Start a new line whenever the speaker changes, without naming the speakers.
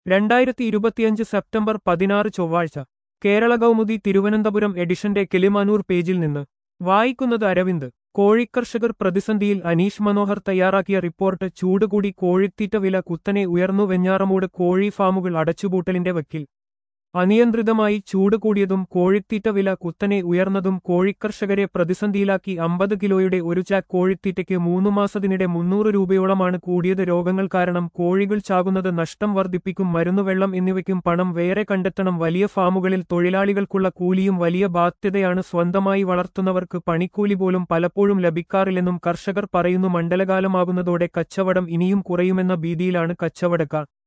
രണ്ടായിരത്തി ഇരുപത്തിയഞ്ച് സെപ്റ്റംബർ പതിനാറ് ചൊവ്വാഴ്ച കേരള കൗമുദി തിരുവനന്തപുരം എഡിഷന്റെ കിളിമാനൂർ പേജിൽ നിന്ന് വായിക്കുന്നത് അരവിന്ദ് കോഴിക്കർഷകർ പ്രതിസന്ധിയിൽ അനീഷ് മനോഹർ തയ്യാറാക്കിയ റിപ്പോർട്ട് ചൂടുകൂടി കോഴിത്തീറ്റ വില കുത്തനെ ഉയർന്നു വെഞ്ഞാറമൂട് കോഴി ഫാമുകൾ അടച്ചുപൂട്ടലിന്റെ വക്കിൽ അനിയന്ത്രിതമായി ചൂട് കൂടിയതും കോഴിത്തീറ്റ വില കുത്തനെ ഉയർന്നതും കോഴിക്കർഷകരെ പ്രതിസന്ധിയിലാക്കി അമ്പത് കിലോയുടെ ഒരു ചാക്ക് കോഴിത്തീറ്റയ്ക്ക് മൂന്നു മാസത്തിനിടെ മുന്നൂറ് രൂപയോളമാണ് കൂടിയത് രോഗങ്ങൾ കാരണം കോഴികൾ ചാകുന്നത് നഷ്ടം വർദ്ധിപ്പിക്കും മരുന്നുവെള്ളം എന്നിവയ്ക്കും പണം വേറെ കണ്ടെത്തണം വലിയ ഫാമുകളിൽ തൊഴിലാളികൾക്കുള്ള കൂലിയും വലിയ ബാധ്യതയാണ് സ്വന്തമായി വളർത്തുന്നവർക്ക് പണിക്കൂലി പോലും പലപ്പോഴും ലഭിക്കാറില്ലെന്നും കർഷകർ പറയുന്നു മണ്ഡലകാലമാകുന്നതോടെ കച്ചവടം ഇനിയും കുറയുമെന്ന ഭീതിയിലാണ് കച്ചവടക്കാർ